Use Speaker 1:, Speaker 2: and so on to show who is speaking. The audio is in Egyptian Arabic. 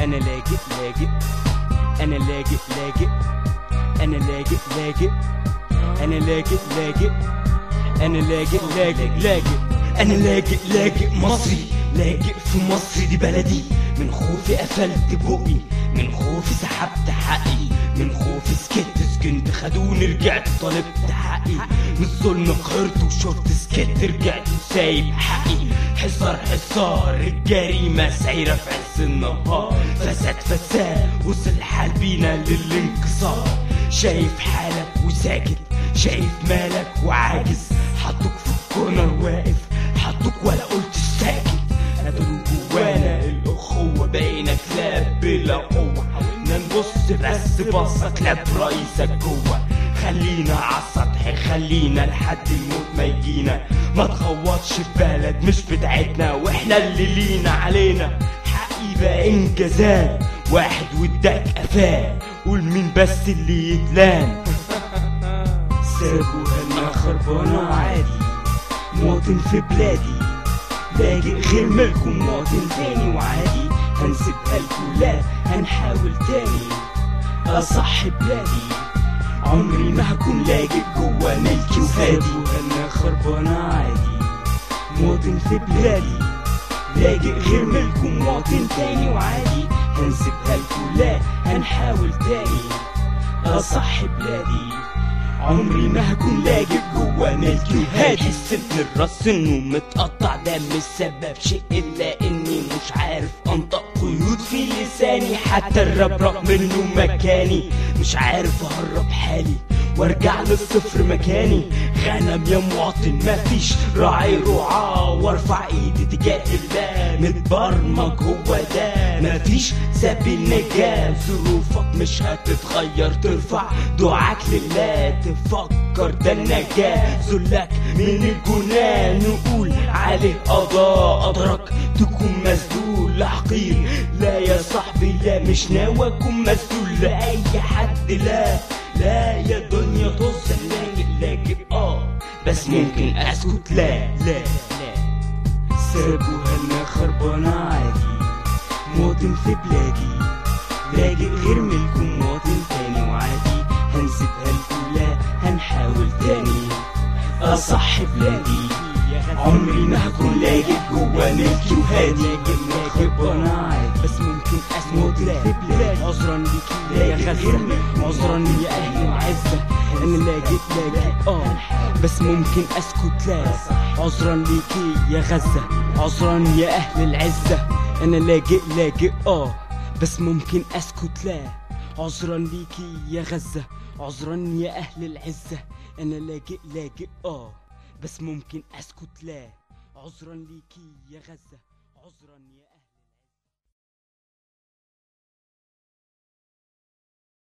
Speaker 1: انا لاجئ لاجئ انا لاجئ لاجئ انا لاجئ لاجئ انا لاجئ لاجئ انا لاجئ لاجئ لاجئ انا لاجئ لاجئ مصري لاجئ في مصر دي بلدي من خوفي قفلت بقي من خوفي سحبت حقي من خوفي سكت سكنت خدوني رجعت طالبت حقي من الظلم قهرت وشفت سكت رجعت وسايب حقي حصار حصار الجريمة سايرة في عز النهار فساد فساد وصل الحال بينا للانكسار شايف حالك وساكت شايف مالك وعاجز حطوك في الكورنر واقف حطوك ولا قلت ساكت قتلوا جوانا الأخوة بقينا كلاب بلا قوة حاولنا نبص بس بصة كلاب رئيسك جوه خلينا عالسطح خلينا لحد الموت ما يجينا ما تغوطش في بلد مش بتاعتنا واحنا اللي لينا علينا حقي بقى انجازات واحد واداك قفاه قول مين بس اللي يتلام سابوا هنا خربانة عادي مواطن في بلادي لاجئ غير ملكم مواطن تاني وعادي هنسيبها لكم لا هنحاول تاني أصح بلادي عمري ما هكون لاجئ جوا ملكي وهادي هنا خربانة عادي مواطن في بلادي لاجئ غير ملكم مواطن تاني وعادي هنسيبها لكم لا هنحاول تاني أصح بلادي عمري ما هكون لاجئ جوا ملكي وهادي حس ان الراس انه متقطع ده مش سبب شيء الا اني مش عارف انطق قيود في لساني حتى الراب رغم انه مكاني مش عارف اهرب حالي وارجع للصفر مكاني غنم يا مواطن مفيش راعي رعاة وارفع ايدي تجاه الله متبرمج هو ده مفيش سبيل نجاة ظروفك مش هتتغير ترفع دعاك لله تفكر ده النجاة ذلك من الجنان نقول عليه قضاء قدرك تكون مسدول لحقير لا يا صاحبي لا مش ناوي اكون مسدول لاي حد لا لا يا دنيا تصح لاجئ لاجئ اه بس ممكن اسكت لا لا لا سابوا هنا خربانة عادي مواطن في بلادي لاجئ غير ملكم مواطن تاني وعادي هنسيبها لكم لا هنحاول تاني اصح بلادي عمري ما هكون لاجئ جوا ملكي وهادي لاجئ خربانة عادي بس ممكن اسموت في بلادي عذرا ليكي يا غزة عذرا يا اهل العزة انا لاجئ لاجئ اه بس ممكن اسكت لا عذرا ليكي يا غزة عذرا يا اهل العزة انا لاجئ لاجئ اه بس ممكن اسكت لا عذرا ليكي يا غزة عذرا يا اهل العزة انا لاجئ لاجئ اه بس ممكن اسكت لا عذرا ليكي يا غزة عذرا يا